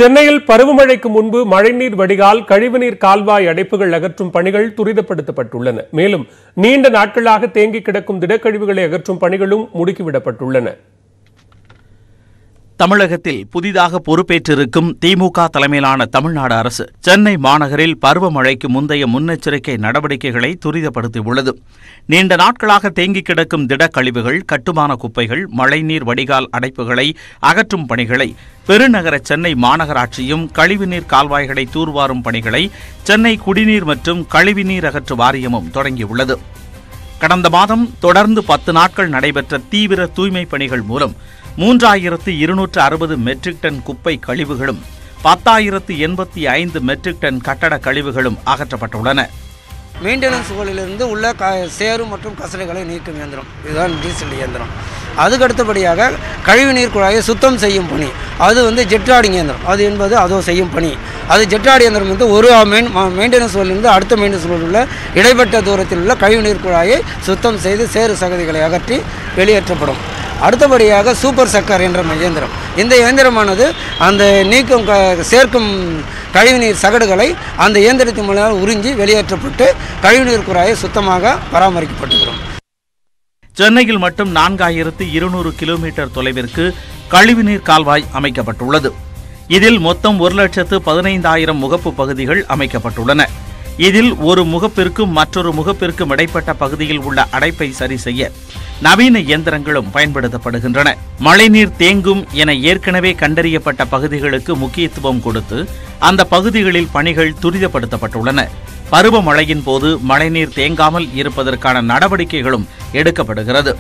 சென்னையில் பருவமழைக்கு முன்பு மழைநீர் வடிகால் கழிவுநீர் கால்வாய் அடைப்புகள் அகற்றும் பணிகள் துரிதப்படுத்தப்பட்டுள்ளன மேலும் நீண்ட நாட்களாக தேங்கி கிடக்கும் திடக்கழிவுகளை அகற்றும் பணிகளும் முடுக்கிவிடப்பட்டுள்ளன தமிழகத்தில் புதிதாக பொறுப்பேற்றிருக்கும் திமுக தலைமையிலான தமிழ்நாடு அரசு சென்னை மாநகரில் பருவமழைக்கு முந்தைய முன்னெச்சரிக்கை நடவடிக்கைகளை துரிதப்படுத்தியுள்ளது நீண்ட நாட்களாக தேங்கி கிடக்கும் திடக்கழிவுகள் கட்டுமான குப்பைகள் மழைநீர் வடிகால் அடைப்புகளை அகற்றும் பணிகளை பெருநகர சென்னை மாநகராட்சியும் கழிவுநீர் கால்வாய்களை தூர்வாரும் பணிகளை சென்னை குடிநீர் மற்றும் கழிவுநீர் அகற்று வாரியமும் தொடங்கியுள்ளது கடந்த மாதம் தொடர்ந்து பத்து நாட்கள் நடைபெற்ற தீவிர தூய்மை பணிகள் மூலம் மூன்றாயிரத்து இருநூற்று அறுபது மெட்ரிக் டன் குப்பை கழிவுகளும் பத்தாயிரத்து எண்பத்தி ஐந்து மெட்ரிக் டன் கட்டட கழிவுகளும் அகற்றப்பட்டுள்ளன மெயின்டெனன்ஸ் ஹோலிலிருந்து உள்ள க சேறு மற்றும் கசடுகளை நீக்கும் இயந்திரம் இதுதான் டீசல் இயந்திரம் அதுக்கு அடுத்தபடியாக கழிவுநீர் குழாயை சுத்தம் செய்யும் பணி அது வந்து ஜெட்ராடிங் இயந்திரம் அது என்பது அதோ செய்யும் பணி அது ஜெட்ராடி இயந்திரம் வந்து ஒரு மெயின் மெயின்டெனன்ஸ் ஹோலிலிருந்து அடுத்த மெயின்டெனன்ஸ் ஹோலில் உள்ள இடைப்பட்ட தூரத்தில் உள்ள கழிவுநீர் குழாயை சுத்தம் செய்து சேறு சகதிகளை அகற்றி வெளியேற்றப்படும் அடுத்தபடியாக சூப்பர் சக்கர் என்ற இயந்திரம் இந்த இயந்திரமானது அந்த நீக்கும் க சேர்க்கும் கழிவுநீர் சகடுகளை அந்த இயந்திரத்தின் மூலம் உறிஞ்சி வெளியேற்றப்பட்டு கழிவுநீர் குழாயை சுத்தமாக பராமரிக்கப்பட்டுகிறோம் சென்னையில் மட்டும் நான்காயிரத்து இருநூறு கிலோமீட்டர் தொலைவிற்கு கழிவுநீர் கால்வாய் அமைக்கப்பட்டுள்ளது இதில் மொத்தம் ஒரு லட்சத்து பதினைந்தாயிரம் முகப்பு பகுதிகள் அமைக்கப்பட்டுள்ளன இதில் ஒரு முகப்பிற்கும் மற்றொரு முகப்பிற்கும் இடைப்பட்ட பகுதியில் உள்ள அடைப்பை சரி செய்ய நவீன இயந்திரங்களும் பயன்படுத்தப்படுகின்றன மழைநீர் தேங்கும் என ஏற்கனவே கண்டறியப்பட்ட பகுதிகளுக்கு முக்கியத்துவம் கொடுத்து அந்த பகுதிகளில் பணிகள் துரிதப்படுத்தப்பட்டுள்ளன பருவமழையின் போது மழைநீர் தேங்காமல் இருப்பதற்கான நடவடிக்கைகளும் எடுக்கப்படுகிறது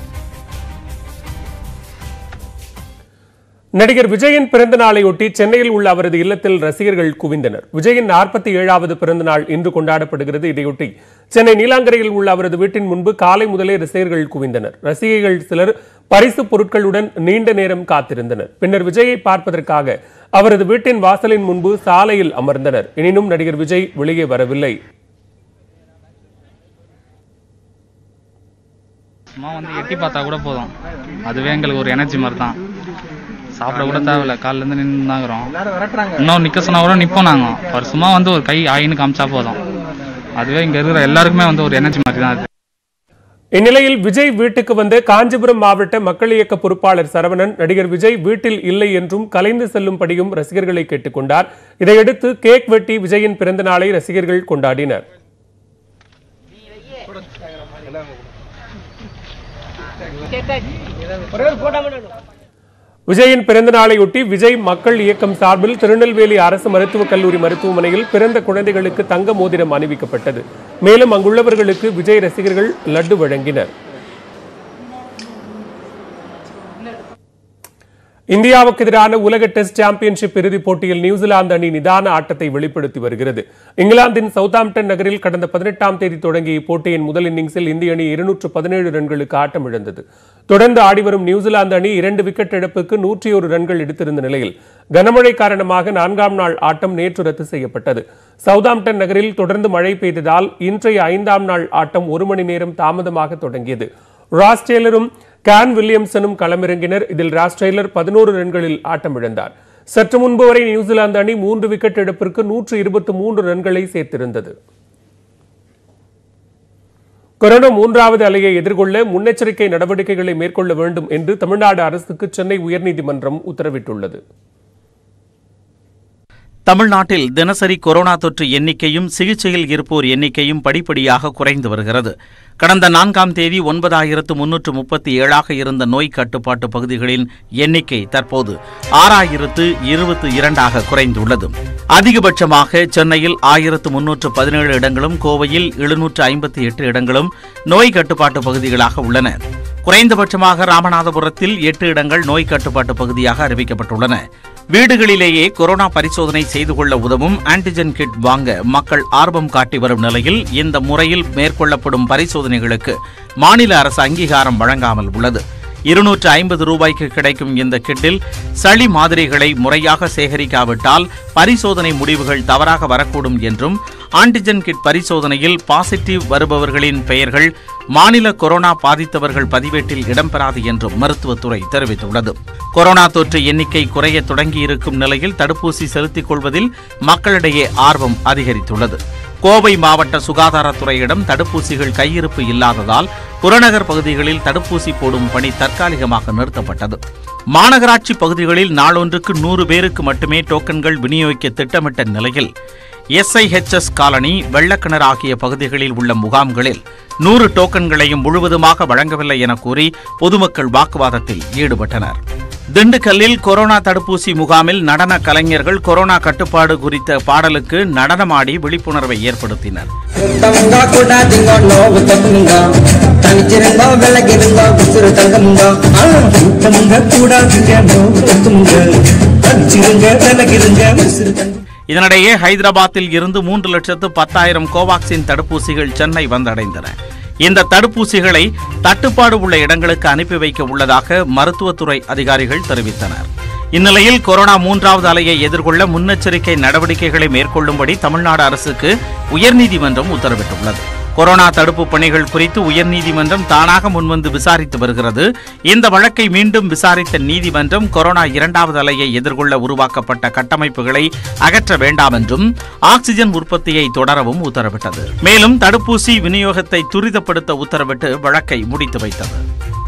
நடிகர் விஜயின் பிறந்த நாளையொட்டி சென்னையில் உள்ள அவரது இல்லத்தில் ரசிகர்கள் குவிந்தனர் விஜயின் நாற்பத்தி ஏழாவது பிறந்த நாள் இன்று கொண்டாடப்படுகிறது இதையொட்டி சென்னை நீலாங்கரையில் உள்ள அவரது வீட்டின் முன்பு காலை முதலே ரசிகர்கள் குவிந்தனர் ரசிகைகள் சிலர் பரிசு பொருட்களுடன் நீண்ட நேரம் காத்திருந்தனர் பின்னர் விஜயை பார்ப்பதற்காக அவரது வீட்டின் வாசலின் முன்பு சாலையில் அமர்ந்தனர் எனினும் நடிகர் விஜய் வெளியே வரவில்லை சும்மா வந்து எட்டி பார்த்தா கூட போதும் அதுவே எங்களுக்கு ஒரு எனர்ஜி மாதிரி தான் சாப்பிட கூட தேவையில்ல காலிலேருந்து நின்று தாங்கிறோம் இன்னும் நிற்க சொன்னா கூட நிற்போம் நாங்கள் அவர் சும்மா வந்து ஒரு கை ஆயின்னு காமிச்சா போதும் அதுவே இங்கே இருக்கிற எல்லாருக்குமே வந்து ஒரு எனர்ஜி மாதிரி தான் அது இந்நிலையில் விஜய் வீட்டுக்கு வந்த காஞ்சிபுரம் மாவட்ட மக்கள் இயக்க பொறுப்பாளர் சரவணன் நடிகர் விஜய் வீட்டில் இல்லை என்றும் கலைந்து செல்லும்படியும் ரசிகர்களை கேட்டுக்கொண்டார் இதையடுத்து கேக் வெட்டி விஜயின் பிறந்த நாளை ரசிகர்கள் கொண்டாடினர் விஜயின் பிறந்த நாளையொட்டி விஜய் மக்கள் இயக்கம் சார்பில் திருநெல்வேலி அரசு மருத்துவக் கல்லூரி மருத்துவமனையில் பிறந்த குழந்தைகளுக்கு தங்க மோதிரம் அணிவிக்கப்பட்டது மேலும் அங்குள்ளவர்களுக்கு விஜய் ரசிகர்கள் லட்டு வழங்கினர் இந்தியாவுக்கு எதிரான உலக டெஸ்ட் சாம்பியன்ஷிப் இறுதிப் போட்டியில் நியூசிலாந்து அணி நிதான ஆட்டத்தை வெளிப்படுத்தி வருகிறது இங்கிலாந்தின் சவுத்தாம்ப்டன் நகரில் கடந்த பதினெட்டாம் தேதி தொடங்கிய இப்போட்டியின் முதல் இன்னிங்ஸில் இந்திய அணி இருநூற்று பதினேழு ரன்களுக்கு ஆட்டம் இழந்தது தொடர்ந்து ஆடிவரும் நியூசிலாந்து அணி இரண்டு விக்கெட் இழப்புக்கு நூற்றி ஒரு ரன்கள் எடுத்திருந்த நிலையில் கனமழை காரணமாக நான்காம் நாள் ஆட்டம் நேற்று ரத்து செய்யப்பட்டது சவுத்தாம்ப்டன் நகரில் தொடர்ந்து மழை பெய்ததால் இன்றைய ஐந்தாம் நாள் ஆட்டம் ஒரு மணி நேரம் தாமதமாக தொடங்கியது ராஸ் டெய்லரும் கேன் வில்லியம்சனும் களமிறங்கினர் இதில் ராஸ் டெய்லர் பதினோரு ரன்களில் ஆட்டம் இழந்தார் சற்று முன்பு வரை நியூசிலாந்து அணி மூன்று விக்கெட் இழப்பிற்கு நூற்று இருபத்தி மூன்று ரன்களை சேர்த்திருந்தது கொரோனா மூன்றாவது அலையை எதிர்கொள்ள முன்னெச்சரிக்கை நடவடிக்கைகளை மேற்கொள்ள வேண்டும் என்று தமிழ்நாடு அரசுக்கு சென்னை உயர்நீதிமன்றம் உத்தரவிட்டுள்ளது தமிழ்நாட்டில் தினசரி கொரோனா தொற்று எண்ணிக்கையும் சிகிச்சையில் இருப்போர் எண்ணிக்கையும் படிப்படியாக குறைந்து வருகிறது கடந்த நான்காம் தேதி ஒன்பதாயிரத்து முன்னூற்று முப்பத்தி ஏழாக இருந்த நோய் கட்டுப்பாட்டு பகுதிகளின் எண்ணிக்கை தற்போது ஆறாயிரத்து இருபத்தி இரண்டாக குறைந்துள்ளது அதிகபட்சமாக சென்னையில் ஆயிரத்து முன்னூற்று பதினேழு இடங்களும் கோவையில் எழுநூற்று ஐம்பத்தி எட்டு இடங்களும் நோய் கட்டுப்பாட்டு பகுதிகளாக உள்ளன குறைந்தபட்சமாக ராமநாதபுரத்தில் எட்டு இடங்கள் நோய் கட்டுப்பாட்டு பகுதியாக அறிவிக்கப்பட்டுள்ளன வீடுகளிலேயே கொரோனா பரிசோதனை செய்து கொள்ள உதவும் ஆன்டிஜென் கிட் வாங்க மக்கள் ஆர்வம் காட்டி வரும் நிலையில் இந்த முறையில் மேற்கொள்ளப்படும் பரிசோதனைகளுக்கு மாநில அரசு அங்கீகாரம் வழங்காமல் உள்ளது இருநூற்று ஐம்பது ரூபாய்க்கு கிடைக்கும் இந்த கிட்டில் சளி மாதிரிகளை முறையாக சேகரிக்காவிட்டால் பரிசோதனை முடிவுகள் தவறாக வரக்கூடும் என்றும் ஆன்டிஜென் கிட் பரிசோதனையில் பாசிட்டிவ் வருபவர்களின் பெயர்கள் மாநில கொரோனா பாதித்தவர்கள் பதிவேட்டில் இடம்பெறாது என்றும் மருத்துவத்துறை தெரிவித்துள்ளது கொரோனா தொற்று எண்ணிக்கை குறைய தொடங்கியிருக்கும் நிலையில் தடுப்பூசி செலுத்திக் கொள்வதில் மக்களிடையே ஆர்வம் அதிகரித்துள்ளது கோவை மாவட்ட சுகாதாரத்துறையிடம் தடுப்பூசிகள் கையிருப்பு இல்லாததால் புறநகர் பகுதிகளில் தடுப்பூசி போடும் பணி தற்காலிகமாக நிறுத்தப்பட்டது மாநகராட்சி பகுதிகளில் நாளொன்றுக்கு நூறு பேருக்கு மட்டுமே டோக்கன்கள் விநியோகிக்க திட்டமிட்ட நிலையில் எஸ்ஐஹெச்எஸ் காலனி வெள்ளக்கிணறு ஆகிய பகுதிகளில் உள்ள முகாம்களில் நூறு டோக்கன்களையும் முழுவதுமாக வழங்கவில்லை என கூறி பொதுமக்கள் வாக்குவாதத்தில் ஈடுபட்டனர் திண்டுக்கல்லில் கொரோனா தடுப்பூசி முகாமில் நடன கலைஞர்கள் கொரோனா கட்டுப்பாடு குறித்த பாடலுக்கு நடனமாடி விழிப்புணர்வை ஏற்படுத்தினர் தவங்க கூடாதீங்க நோவு தப்புங்க தனிச்சிருங்க விலகிருங்க உசுறு தங்கமுங்க தவங்க கூடாதீங்க நோவு தப்புங்க தனிச்சிருங்க விலகிருங்க உசுறு தங்க இதனிடையே ஹைதராபாத்தில் இருந்து மூன்று லட்சத்து பத்தாயிரம் கோவாக்சின் தடுப்பூசிகள் சென்னை வந்தடைந்தன இந்த தடுப்பூசிகளை தட்டுப்பாடு உள்ள இடங்களுக்கு அனுப்பி வைக்க உள்ளதாக மருத்துவத்துறை அதிகாரிகள் தெரிவித்தனர் இந்நிலையில் கொரோனா மூன்றாவது அலையை எதிர்கொள்ள முன்னெச்சரிக்கை நடவடிக்கைகளை மேற்கொள்ளும்படி தமிழ்நாடு அரசுக்கு உயர்நீதிமன்றம் உத்தரவிட்டுள்ளது கொரோனா தடுப்பு பணிகள் குறித்து உயர்நீதிமன்றம் தானாக முன்வந்து விசாரித்து வருகிறது இந்த வழக்கை மீண்டும் விசாரித்த நீதிமன்றம் கொரோனா இரண்டாவது அலையை எதிர்கொள்ள உருவாக்கப்பட்ட கட்டமைப்புகளை அகற்ற வேண்டாம் என்றும் ஆக்சிஜன் உற்பத்தியை தொடரவும் உத்தரவிட்டது மேலும் தடுப்பூசி விநியோகத்தை துரிதப்படுத்த உத்தரவிட்டு வழக்கை முடித்து வைத்தது